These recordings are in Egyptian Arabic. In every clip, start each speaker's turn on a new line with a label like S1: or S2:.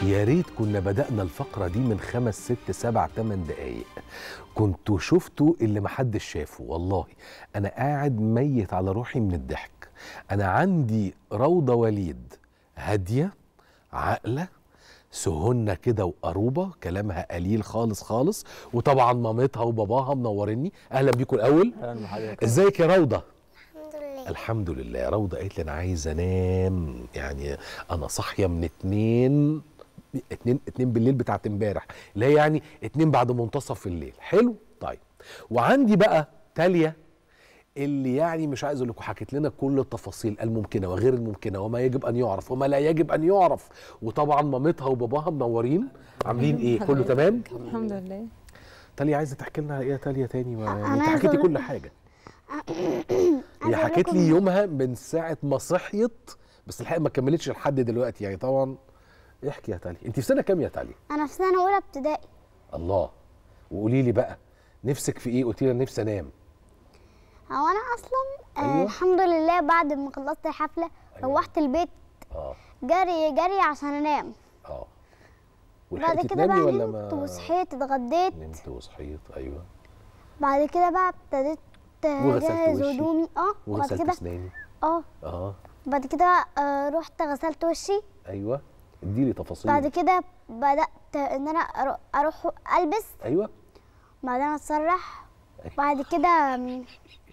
S1: يا ريت كنا بدأنا الفقرة دي من خمس ست سبع تمن دقايق كنتوا شفتوا اللي محدش شافه والله أنا قاعد ميت على روحي من الضحك أنا عندي روضة وليد هادية عاقلة سهنة كده وقروبة كلامها قليل خالص خالص وطبعا مامتها وباباها منوريني أهلا بيكم الأول
S2: اهلا بحضرتك
S1: ازيك يا روضة
S3: الحمد لله
S1: الحمد لله روضة قالت لي انا عايزه انام يعني انا صاحيه من اتنين اتنين اتنين بالليل بتاعت امبارح اللي هي يعني اتنين بعد منتصف الليل حلو طيب وعندي بقى تالية اللي يعني مش عايز اقول لكم حكت لنا كل التفاصيل الممكنه وغير الممكنه وما يجب ان يعرف وما لا يجب ان يعرف وطبعا مامتها وباباها منورين عاملين ايه كله تمام
S4: الحمد لله
S1: تالية عايزه تحكي لنا على ايه يا تالية تاني ما
S3: أنا
S1: انت
S3: عايزة
S1: حكيتي
S3: أقول-
S1: كل حاجه هي
S3: عايزة أقول
S1: حكت لي
S3: لكم-
S1: يومها من ساعة ما صحيت بس الحقيقة ما كملتش لحد دلوقتي يعني طبعا احكي يا تالي انت في سنة كام يا تالي؟
S3: انا في سنه اولى ابتدائي
S1: الله وقولي لي بقى نفسك في ايه؟ قلت لي انا نفسي انام
S3: هو انا اصلا آه
S1: أيوة.
S3: الحمد لله بعد ما خلصت الحفله
S1: أيوة.
S3: روحت البيت
S1: اه
S3: جري جري عشان انام
S1: اه
S3: بعد
S1: ولحقتي
S3: كده بقى
S1: تنامي ولا
S3: نمت
S1: ما
S3: وصحيت اتغديت
S1: نمت وصحيت ايوه
S3: بعد كده بقى ابتديت
S1: وغسلت
S3: اجهز
S1: وشك.
S3: هدومي اه وبعد
S1: وغسلت
S3: كده
S1: اسناني
S3: اه
S1: اه
S3: بعد كده آه رحت غسلت وشي
S1: ايوه اديلي تفاصيل
S3: بعد كده بدات ان انا أرو- اروح البس
S1: ايوه
S3: بعدين اتسرح
S1: أيوة.
S3: بعد كده م-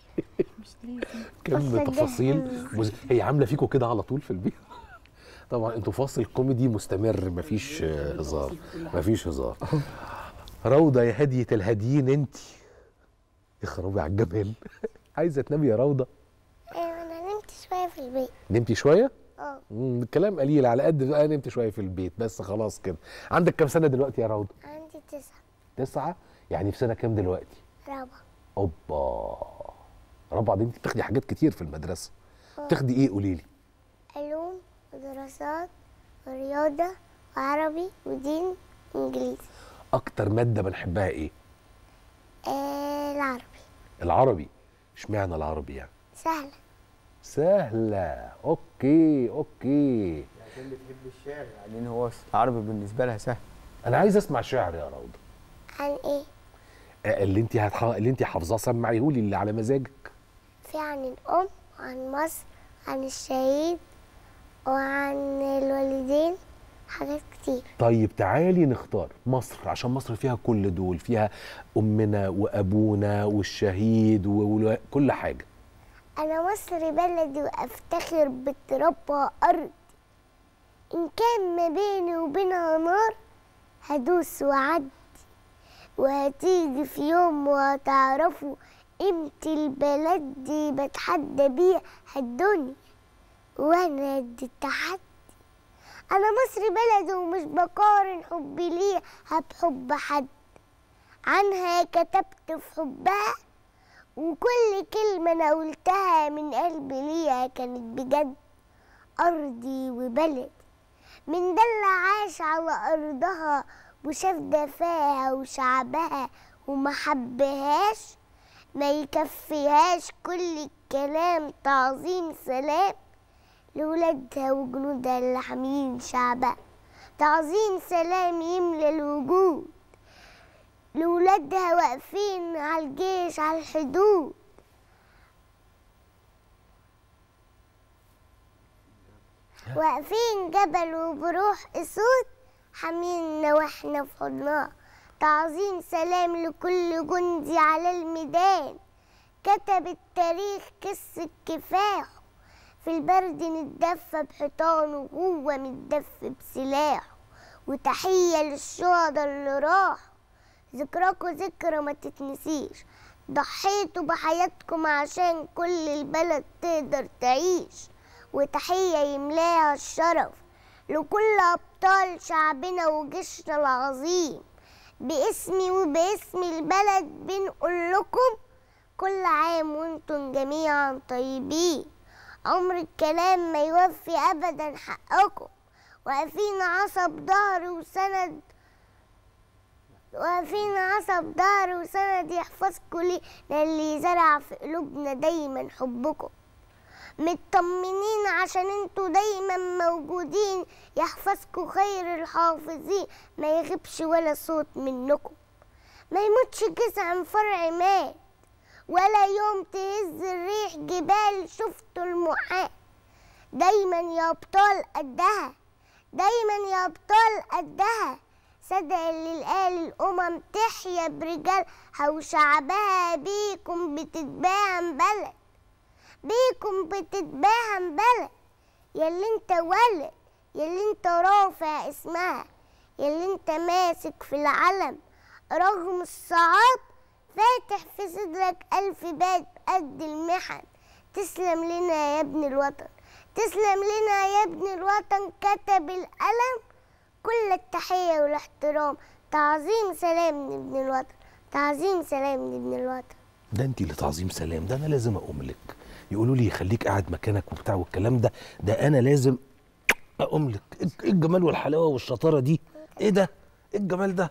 S1: كم
S3: بس
S1: تفاصيل مز... هي عامله فيكم كده على طول في البيت طبعا انتوا فاصل كوميدي مستمر مفيش آه، هزار مفيش هزار روضه يا هديه الهاديين انت اخربي على الجمال عايزه تنامي يا روضه
S3: ايوه انا نمت شويه في البيت
S1: نمتي شويه
S3: اه
S1: مم، الكلام قليل على قد بقى نمت شويه في البيت بس خلاص كده عندك كام سنه دلوقتي يا روضه
S3: عندي تسعة
S1: تسعة يعني في سنه كام دلوقتي
S3: رابعة
S1: اوبا رابعه دي انت بتاخدي حاجات كتير في المدرسه بتاخدي ايه قولي لي
S3: علوم ودراسات ورياضة وعربي ودين وإنجليزي
S1: اكتر ماده بنحبها ايه
S3: آه العربي
S1: العربي اشمعنى العربي يعني
S3: سهلة
S1: سهله اوكي اوكي
S2: عشان بتحب الشعر بعدين هو العربي بالنسبه لها سهل
S1: انا عايز اسمع شعر يا روضه
S3: عن إيه؟
S1: آه، اللي انت هتح... اللي انت حافظاه سمعيهولي اللي على مزاجك
S3: في عن الأم وعن مصر عن الشهيد وعن الوالدين حاجات كتير
S1: طيب تعالي نختار مصر عشان مصر فيها كل دول فيها امنا وابونا والشهيد وكل حاجه
S3: أنا مصر بلدي وأفتخر بترابها أرض إن كان ما بيني وبينها نار هدوس وأعدي وهتيجي في يوم وهتعرفوا قيمة البلد دي بتحدى بيها الدنيا وأنا قد التحدي أنا مصر بلدي ومش بقارن حبي ليها بحب حد عنها كتبت في حبها وكل كلمة أنا قلتها من قلبي ليها كانت بجد أرضي وبلدي من ده اللي عاش على أرضها وشاف دفاها وشعبها وما حبهاش ما يكفيهاش كل الكلام تعظيم سلام لولادها وجنودها اللي حامين شعبها تعظيم سلام يملى الوجود لولادها واقفين على الجيش على الحدود واقفين جبل وبروح اسود حامينا واحنا في حضنها تعظيم سلام لكل جندي على الميدان كتب التاريخ قصة كفاحه في البرد نتدفى بحيطانه وهو متدف بسلاحه وتحية للشهداء اللي راحوا ذكراكوا ذكرى ما تتنسيش ضحيتوا بحياتكم عشان كل البلد تقدر تعيش وتحية يملاها الشرف لكل أبطال شعبنا وجيشنا العظيم باسمي وباسم البلد بنقول لكم كل عام وانتم جميعا طيبين عمر الكلام ما يوفي أبدا حقكم واقفين عصب ظهر وسند واقفين عصب ظهر وسند يحفظكوا لينا اللي زرع في قلوبنا دايما حبكم مطمنين عشان انتوا دايما موجودين يحفظكوا خير الحافظين ما يغيبش ولا صوت منكم ما يموتش جذع فرع مات ولا يوم تهز الريح جبال شفتوا المحال دايما يا ابطال قدها دايما يا ابطال قدها صدق اللي قال الامم تحيا برجالها وشعبها بيكم بتتباهم بلد بيكم بتتباهم بلد ياللي انت ولد ياللي انت رافع اسمها ياللي انت ماسك في العلم رغم الصعاب فاتح في صدرك ألف باب قد المحن تسلم لنا يا ابن الوطن تسلم لنا يا ابن الوطن كتب القلم كل التحية والاحترام تعظيم سلام لابن الوطن تعظيم سلام لابن الوطن
S1: ده انت اللي تعظيم سلام ده انا لازم اقوم لك يقولوا لي خليك قاعد مكانك وبتاع والكلام ده ده انا لازم اقوم لك ايه الجمال والحلاوه والشطاره دي ايه ده ايه الجمال ده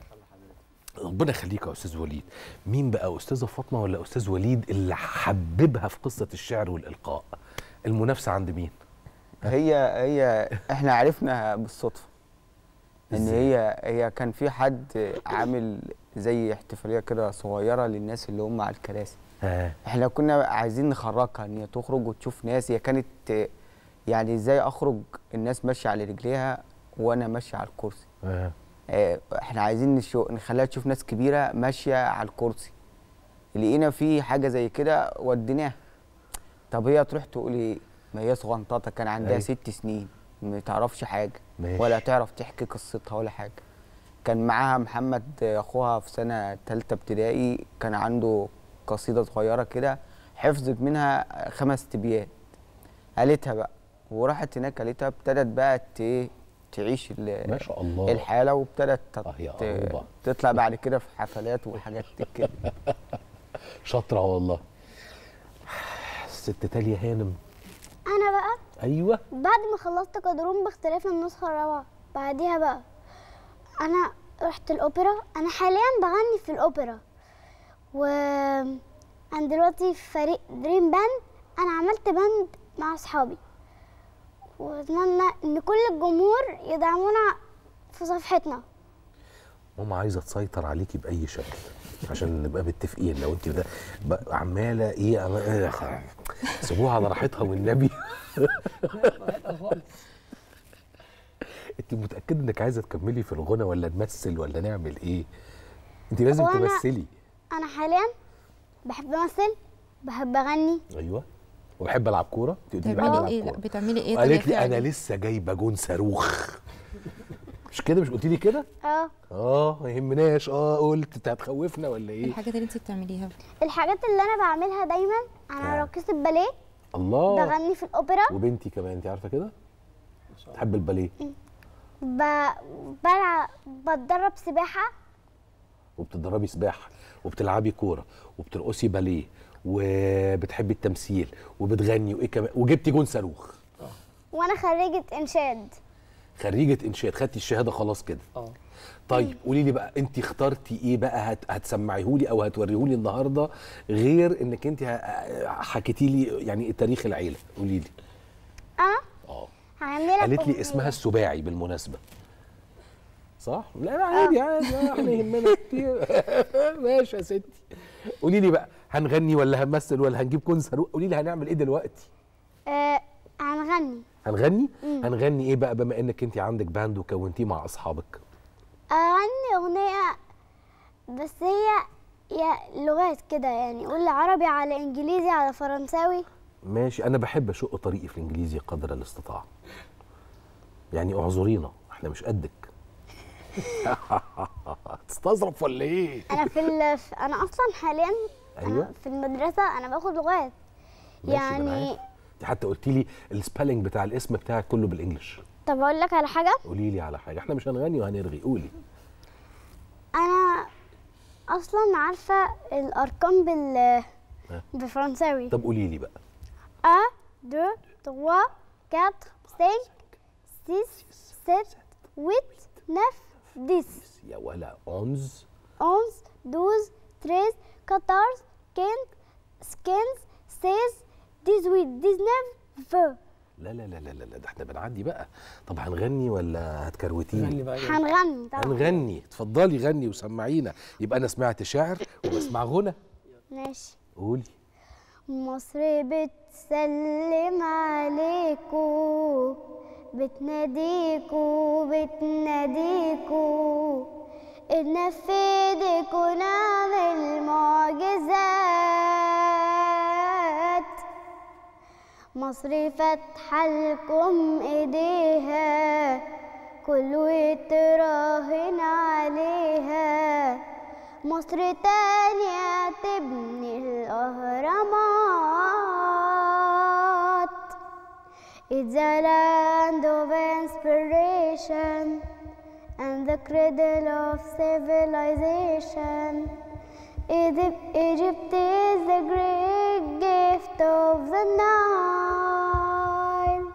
S1: ربنا يخليك يا استاذ وليد مين بقى استاذه فاطمه ولا استاذ وليد اللي حببها في قصه الشعر والالقاء المنافسه عند مين
S2: هي هي احنا عرفنا بالصدفه ان
S1: إزاي؟
S2: هي هي كان في حد عامل زي احتفاليه كده صغيره للناس اللي هم على الكراسي
S1: ها
S2: احنا كنا عايزين نخرجها ان هي تخرج وتشوف ناس هي كانت آه، يعني ازاي اخرج الناس ماشيه على رجليها وانا ماشي على الكرسي
S1: ها
S2: آه، احنا عايزين نشو... نخليها تشوف ناس كبيره ماشيه على الكرسي لقينا في حاجه زي كده وديناها طب هي تروح تقول ايه ما هي صغنططه كان عندها
S1: أيوة.
S2: ست سنين ما تعرفش حاجه
S1: ماشي.
S2: ولا تعرف تحكي قصتها ولا حاجه كان معاها محمد آه، اخوها في سنه ثالثه ابتدائي كان عنده قصيده صغيره كده حفظت منها خمس ابيات قالتها بقى وراحت هناك قالتها ابتدت بقى ت- إيه، تعيش ال-
S1: ما شاء الله
S2: الحاله وابتدت تت-
S1: آه يا قروبة.
S2: تطلع بعد كده في حفلات وحاجات كده
S1: شاطره والله الست تاليا هانم
S3: انا بقى
S1: ايوه
S3: بعد ما خلصت قدرون باختلاف النسخة الرابعة بعديها بقى أنا رحت الأوبرا أنا حاليا بغني في الأوبرا و أنا دلوقتي في فريق دريم باند أنا عملت باند مع أصحابي وأتمنى إن كل الجمهور يدعمونا في صفحتنا
S1: ماما عايزه تسيطر عليكي باي شكل عشان نبقى متفقين لو انت ده بقى عماله ايه عمالة- سيبوها على راحتها والنبي انت متاكده انك عايزه تكملي في الغنى ولا نمثل ولا نعمل ايه انت لازم
S3: وأنا-
S1: تمثلي
S3: أنا حاليا بحب أمثل بحب أغني
S1: ايوه وبحب العب كوره انت قلت لي بحب
S4: بتعملي
S1: العب
S4: ايه لا
S1: كوره
S4: بتعملي ايه طب
S1: قالت لي
S4: يا
S1: انا
S4: فعلا؟
S1: لسه جايبه جون صاروخ مش كده مش قلت لي كده
S3: اه
S1: اه ما يهمناش اه قلت انت هتخوفنا ولا ايه
S4: الحاجات اللي انت بتعمليها
S3: الحاجات اللي أنا بعملها دايما أنا
S1: آه.
S3: راقصة باليه
S1: الله
S3: بغني في الأوبرا
S1: وبنتي كمان انت عارفه كده تحب الباليه
S3: ب... بلعب بتدرب سباحة
S1: وبتدربي سباحه وبتلعبي كوره وبترقصي باليه وبتحبي التمثيل وبتغني وايه كمان وجبتي جون صاروخ
S3: وأنا خريجة إنشاد
S1: خريجه انشاد خدتي الشهاده خلاص كده
S2: اه
S1: طيب قولي لي بقى انت اخترتي ايه بقى هت هتسمعيهولي او هتوريهولي النهارده غير انك انت حكيتي لي يعني تاريخ العيله قولي لي
S3: أنا
S1: اه
S3: هعمل لك
S1: قالت لي
S3: أغنية.
S1: اسمها السباعي بالمناسبه صح؟ لا لا عادي عادي آه، احنا يهمنا كتير ماشي يا ستي قولي لي بقى هنغني ولا هنمثل ولا هنجيب كون صاروخ قولي لي هنعمل ايه دلوقتي؟
S3: آه هنغني
S1: هنغني؟ هنغني ايه بقى بما انك انت عندك باند وكونتيه مع اصحابك؟
S3: أغني أغنية بس هي هي لغات كده يعني قول عربي على إنجليزي على فرنساوي
S1: ماشي انا بحب اشق طريقي في الانجليزي قدر الاستطاعه يعني اعذرينا احنا مش قدك تستظرف ولا ايه؟
S3: أنا في ال... في- أنا أصلا حاليا
S1: أيوة.
S3: أنا في المدرسة أنا باخد لغات
S1: ماشي، ما أنا
S3: يعني
S1: عارف. انت حتى قلتي لي السبيلنج بتاع الاسم بتاعك كله بالانجلش
S3: طب أقول لك على حاجة
S1: قولي لي على حاجه احنا مش هنغني وهنرغي قولي
S3: أنا أصلا عارفة الأرقام بال
S1: ها.
S3: بفرنساوي
S1: طب قولي لي بقى
S3: 1 2 3 4 5 6 7 8 9 10
S1: يا ولا اونز
S3: 11 12 13 14 15 15 16 18 never
S1: لا لا لا لا لا لا، ده احنا بنعدي بقى طب هنغني ولا هتكروتيني
S4: غني بقى يلا.
S3: هنغني طبعا
S1: هنغني اتفضلي غني وسمعينا يبقى انا سمعت شعر وبسمع غنى
S3: ماشي
S1: قولي
S3: مصر بتسلم عليكو بتناديكو بتناديكو إن في ايديكو نعمل معجزات مصر فاتحة لكم ايديها كله يتراهن عليها مصر تانية تبني الأهرامات It's a land of inspiration and the cradle of civilization. Egypt, Egypt is the great gift of the Nile.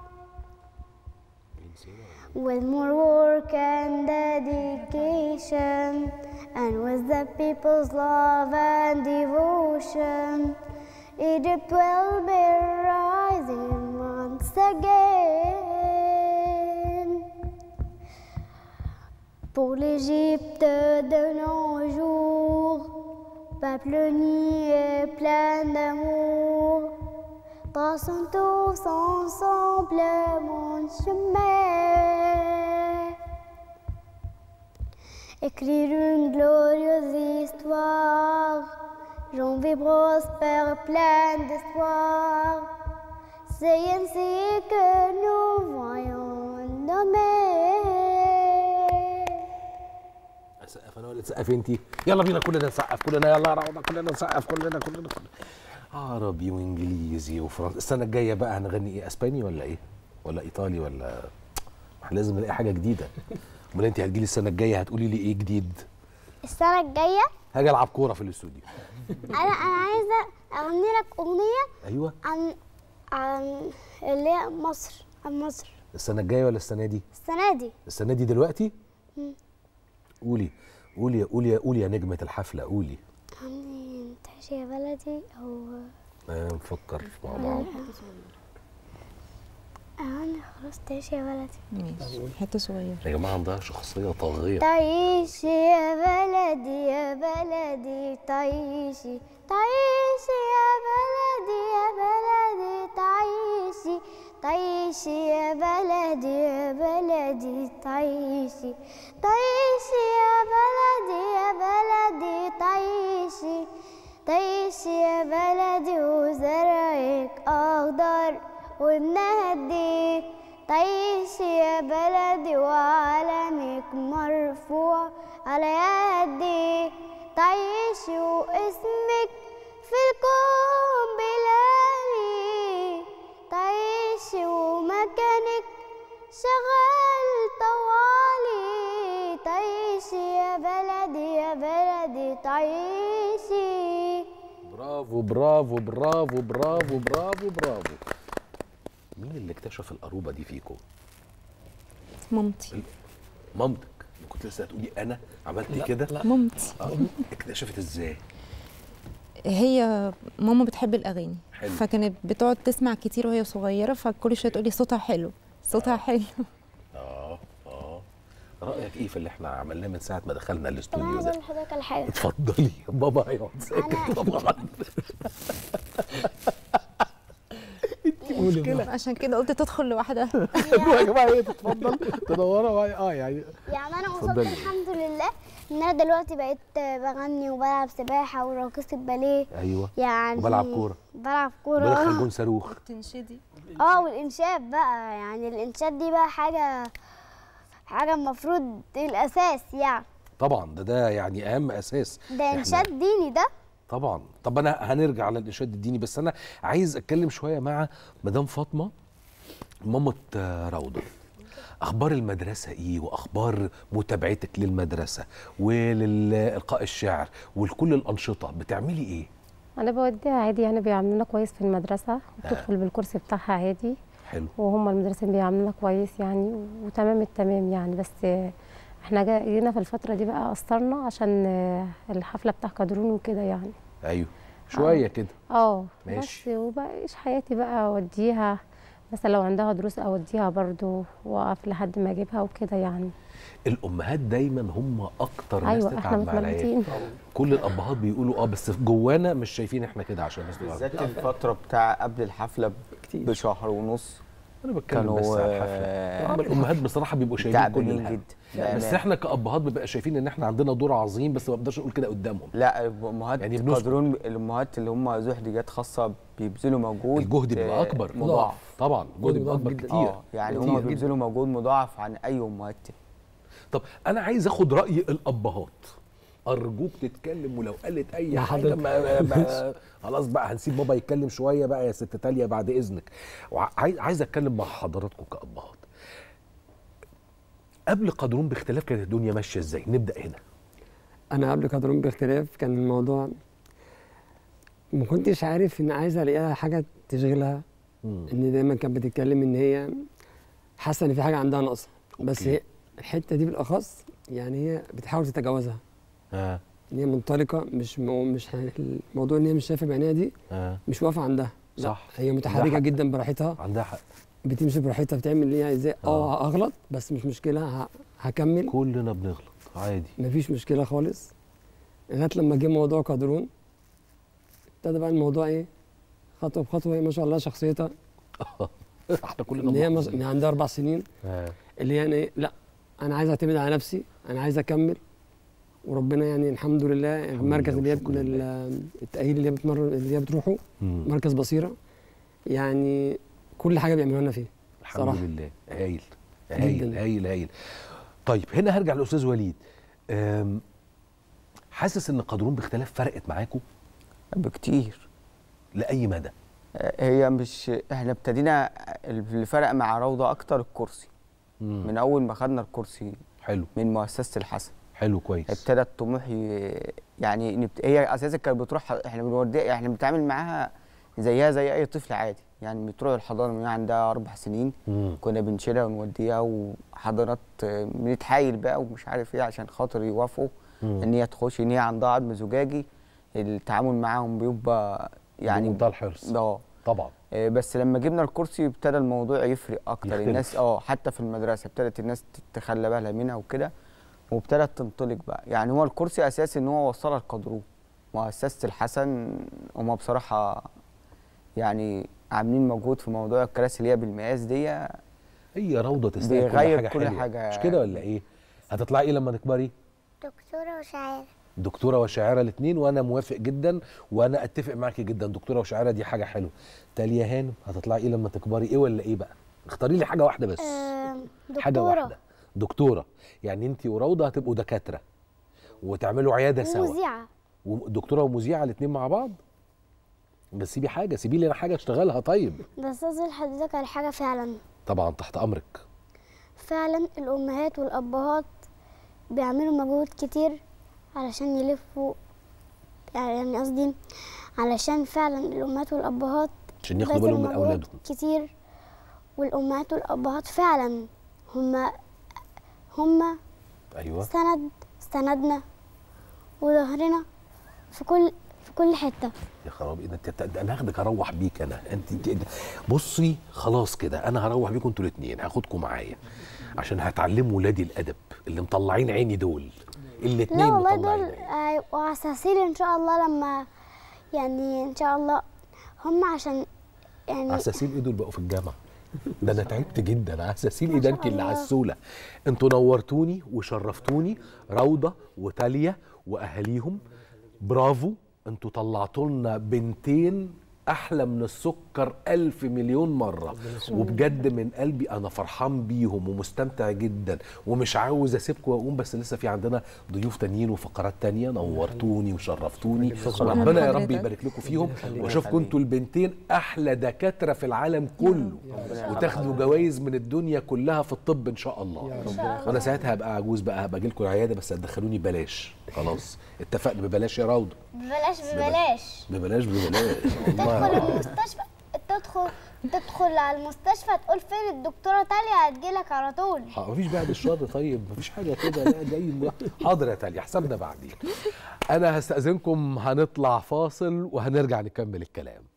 S3: With more work and dedication, and with the people's love and devotion, Egypt will be rising once again. Pour l'Égypte de nos jours, peuple uni et plein d'amour, passons tous ensemble mon chemin. Écrire une glorieuse histoire, janvier prospère plein d'espoir. C'est ainsi que nous voyons nommer.
S1: اسقف انا ولا تسقف انت يلا بينا كلنا نسقف كلنا يلا يا روضه كلنا نسقف كلنا كلنا كلنا عربي وانجليزي وفرنسي السنه الجايه بقى هنغني ايه اسباني ولا ايه ولا ايطالي ولا ما احنا لازم نلاقي حاجه جديده امال انت هتجيلي السنه الجايه هتقولي لي ايه جديد
S3: السنة الجاية
S1: هاجي العب كوره في الاستوديو
S3: أنا أنا عايزة أغني لك أغنية
S1: ايوه
S3: عن عن اللي هي مصر عن مصر
S1: السنه الجايه ولا السنه دي
S3: السنة دي
S1: السنه دي دلوقتي قولي قولي قولي قولي يا نجمه الحفله قولي
S3: عندي تعيش يا بلدي أو
S1: آه، نفكر مع بعض
S3: أنا خلاص تعيش يا بلدي
S5: ماشي حته صغيره
S1: يا جماعه عندها شخصيه طاغيه
S3: تعيشي يا بلدي يا بلدي تعيشي تعيشي يا بلدي يا بلدي تعيشي تعيشي يا بلدي يا بلدي تعيشي تعيشي يا بلدي يا بلدي تعيشي تعيشي يا بلدي وزرعك أخضر والنهدي تعيشي يا بلدي وعلمك مرفوع على يدي تعيشي واسمك في الكون بلالي تعيشي ومكانك شغال طوالي تعيشي يا بلدي يا بلدي تعيشي
S1: برافو برافو برافو برافو برافو برافو مين اللي اكتشف القروبه دي فيكم
S5: مامتي
S1: مامتك كنت لسه هتقولي انا عملت كده
S4: لا.
S5: مامتي
S1: آه. اكتشفت ازاي
S5: هي ماما بتحب الاغاني
S1: حلو.
S5: فكانت بتقعد تسمع كتير وهي صغيره فكل شويه تقولي صوتها حلو صوتها حلو
S1: اه اه رايك ايه في اللي احنا عملناه من ساعه ما دخلنا
S3: طب
S1: الاستوديو
S3: انا
S1: ده
S3: اقول لحضرتك على حاجه
S1: اتفضلي بابا هيقعد ساكت
S3: أنا-
S1: طبعا
S4: قولي بقى.
S5: عشان كده قلت تدخل لوحدها
S1: قولوا يا جماعه ايه تتفضل تدورها اه يعني
S3: يعني انا وصلت
S1: اتفضلي.
S3: الحمد لله ان انا دلوقتي بقيت بغني وبلعب سباحه وراقصه باليه
S1: ايوه
S3: يعني
S1: وبلعب كورة.
S3: بلعب كوره
S1: بدخل
S3: آه.
S1: جون صاروخ
S5: تنشدي
S3: اه والانشاد بقى يعني الانشاد دي بقى حاجه حاجه المفروض الاساس يعني
S1: طبعا ده ده يعني اهم اساس
S3: ده
S1: إحنا-
S3: انشاد ديني ده
S1: طبعا طب انا هنرجع للارشاد الديني بس انا عايز اتكلم شويه مع مدام فاطمه مامة آه، روضه اخبار المدرسه ايه واخبار متابعتك للمدرسه وللقاء الشعر ولكل الانشطه بتعملي ايه
S6: انا بوديها عادي يعني بيعاملونا كويس في المدرسه وبتدخل بالكرسي بتاعها عادي
S1: حلو
S6: وهم المدرسين بيعاملونا كويس يعني وتمام التمام يعني بس احنا جا- جينا في الفتره دي بقى قصرنا عشان الحفله بتاع كادرون وكده يعني
S1: ايوه شويه كده
S6: اه
S1: ماشي.
S6: بس وبعيش حياتي بقى اوديها مثلا لو عندها دروس اوديها برضو واقف لحد ما اجيبها وكده يعني
S1: الامهات دايما هم اكتر ناس
S6: ايوه احنا
S1: تتعب مع العيال
S6: متلخبطين
S1: كل الابهات بيقولوا اه بس جوانا مش شايفين احنا كده عشان الناس تبقى
S2: بالذات الفتره بتاع قبل الحفله
S4: كتير.
S2: بشهر ونص
S1: انا بتكلم
S2: كانوا
S1: بس على الحفله
S2: آه،
S1: أما الامهات بصراحه بيبقوا شايلين كل
S2: تعبانين
S1: الهم
S2: جدا
S1: بس
S2: بأمانة.
S1: احنا كابهات بنبقى شايفين ان احنا عندنا دور عظيم بس ما بقدرش اقول كده قدامهم
S2: لا الامهات
S1: يعني
S2: يعني
S1: بنسكت.
S2: قادرون الامهات اللي هم ذو احتياجات خاصه بيبذلوا مجهود
S1: الجهد بيبقى
S2: آه،
S1: اكبر
S2: مضاعف
S1: طبعا الجهد بيبقى
S4: مضاعف
S1: اكبر
S4: جداً.
S1: كتير
S2: اه يعني
S4: كتير
S2: هم
S4: جداً.
S2: بيبذلوا مجهود مضاعف عن اي امهات تاني.
S1: طب انا عايز اخد راي الابهات ارجوك تتكلم ولو قالت اي
S4: يا
S1: حاجه
S4: حضرتك.
S1: ما ما خلاص بقى هنسيب بابا يتكلم شويه بقى يا ست تاليا بعد اذنك وعايز عايز اتكلم مع حضراتكم كابهات قبل قدرون باختلاف كانت الدنيا ماشيه ازاي نبدا هنا
S4: انا قبل قدرون باختلاف كان الموضوع ما كنتش عارف ان عايز الاقيها حاجه تشغلها
S1: مم.
S4: ان دايما كانت بتتكلم ان هي حاسه ان في حاجه عندها ناقصه بس
S1: أوكي.
S4: هي الحته دي بالاخص يعني هي بتحاول تتجاوزها
S1: ها
S4: ان هي منطلقه مش مو مش الموضوع ان هي مش شايفه بعينيها دي
S1: ها
S4: مش واقفه عندها لا،
S1: صح.
S4: هي
S1: عندها
S4: متحركه
S1: حق.
S4: جدا براحتها
S1: عندها حق
S4: بتمشي براحتها بتعمل اللي هي عايزاه اه اغلط بس مش مشكله ه- هكمل
S1: كلنا بنغلط عادي
S4: مفيش مشكله خالص لغايه لما جه موضوع قدرون ابتدى بقى الموضوع ايه خطوه بخطوه هي ما شاء الله شخصيتها
S1: احنا كلنا
S4: ان هي مش...
S1: ملاحظين.
S4: ان عندها اربع سنين
S1: ها.
S4: اللي يعني ايه لا انا عايز اعتمد على نفسي انا عايز اكمل وربنا يعني الحمد لله المركز
S1: لله
S4: اللي هي
S1: وشكر
S4: من
S1: لله.
S4: ال- التاهيل اللي هي بتمر اللي هي بتروحه
S1: مم.
S4: مركز بصيره يعني كل حاجه بيعملوها لنا فيه
S1: الحمد
S4: صراحة.
S1: لله هايل هايل
S4: جداً.
S1: هايل هايل طيب هنا هرجع للاستاذ وليد أم، حاسس ان قدرون باختلاف فرقت معاكم
S2: بكتير
S1: لاي مدى
S2: آه، هي مش احنا ابتدينا اللي فرق مع روضه اكتر الكرسي
S1: مم.
S2: من اول ما خدنا الكرسي
S1: حلو
S2: من مؤسسه الحسن
S1: حلو كويس
S2: ابتدى الطموح ي- يعني نبت... هي اساسا كانت بتروح احنا بنوديها احنا بنتعامل معاها زيها زي اي طفل عادي يعني بتروح الحضانه من وهي عندها اربع سنين
S1: مم.
S2: كنا بنشيلها ونوديها وحضانات آه، بنتحايل بقى ومش عارف ايه عشان خاطر يوافقوا
S1: مم.
S2: ان هي تخش ان هي عندها عظم زجاجي التعامل معاهم بيبقى يعني
S1: بمنتهى الحرص
S2: اه
S1: طبعا
S2: آه، بس لما جبنا الكرسي ابتدى الموضوع يفرق اكتر
S1: يختلف.
S2: الناس اه حتى في المدرسه ابتدت الناس تخلى بالها منها وكده وابتدت تنطلق بقى يعني هو الكرسي اساسي ان هو وصلها لقدروه مؤسسه الحسن هم بصراحه يعني عاملين مجهود في موضوع الكراسي اللي هي بالمقاس دي
S1: هي روضه تستاهل كل
S2: بيغير
S1: حاجه
S2: كل
S1: حلوة.
S2: حاجة.
S1: مش كده ولا ايه هتطلعي ايه لما تكبري
S3: دكتورة وشاعرة
S1: دكتوره وشاعره الاثنين وانا موافق جدا وانا اتفق معاكي جدا دكتوره وشاعره دي حاجه حلوه تاليا هانم هتطلعي ايه لما تكبري ايه ولا ايه بقى اختاري لي حاجه واحده بس
S3: آم،
S1: حاجه
S3: دكتورة
S1: واحده دكتوره يعني انت وروضه هتبقوا دكاتره وتعملوا عياده سوا
S3: ومذيعة
S1: ودكتوره ومذيعه الاثنين مع بعض بس سيبي حاجه سيبي لي انا حاجه اشتغلها طيب
S3: بس أصل حضرتك على حاجة فعلا
S1: طبعا تحت امرك
S3: فعلا الأمهات والأبهات بيعملوا مجهود كتير علشان يلفوا يعني قصدي علشان فعلا الأمهات والأبهات
S1: عشان ياخدوا بالهم من
S3: بذلوا مجهود
S1: اولادهم
S3: كتير والأمهات والأبهات فعلا هما هما
S1: ايوه
S3: سند سندنا وظهرنا في كل في كل حتة
S1: يا خرابي ده انت ده انا هاخدك اروح بيك انا انت انت- بصي خلاص كده انا هروح بيكم انتوا الاثنين هاخدكم معايا عشان هتعلموا ولادي الادب اللي مطلعين عيني دول الاثنين
S3: لا والله
S1: مطلعين
S3: دول
S1: عيني
S3: هيبقوا اساسيين ان شاء الله لما يعني ان شاء الله هم عشان يعني
S1: عساسين ايه دول بقوا في الجامعه ده انا تعبت جدا عساسين ايه
S3: ما
S1: ده
S3: شاء
S1: انت اللي
S3: الله.
S1: عسوله انتوا نورتوني وشرفتوني روضه وتاليا واهاليهم برافو انتوا طلعتوا لنا بنتين احلى من السكر ألف مليون مرة وبجد من قلبي أنا فرحان بيهم ومستمتع جدا ومش عاوز أسيبكم وأقوم بس لسه في عندنا ضيوف تانيين وفقرات تانية نورتوني وشرفتوني وربنا يا رب
S5: حضرتك.
S1: يبارك لكم فيهم واشوفكم انتوا البنتين أحلى دكاترة في العالم كله وتاخدوا جوائز من الدنيا كلها في الطب إن شاء الله وأنا ساعتها هبقى عجوز بقى هبقى أجي لكم العيادة بس هتدخلوني ببلاش خلاص اتفقنا ببلاش يا روضة
S3: ببلاش ببلاش
S1: ببلاش ببلاش
S3: تدخل
S1: والله
S3: المستشفى تدخل تدخل على المستشفى تقول فين الدكتوره تاليا هتجيلك على طول
S1: ح- مفيش بعد الشر طيب مفيش حاجه كده لا جاي م- حاضر يا تاليا حسابنا بعدين انا هستاذنكم هنطلع فاصل وهنرجع نكمل الكلام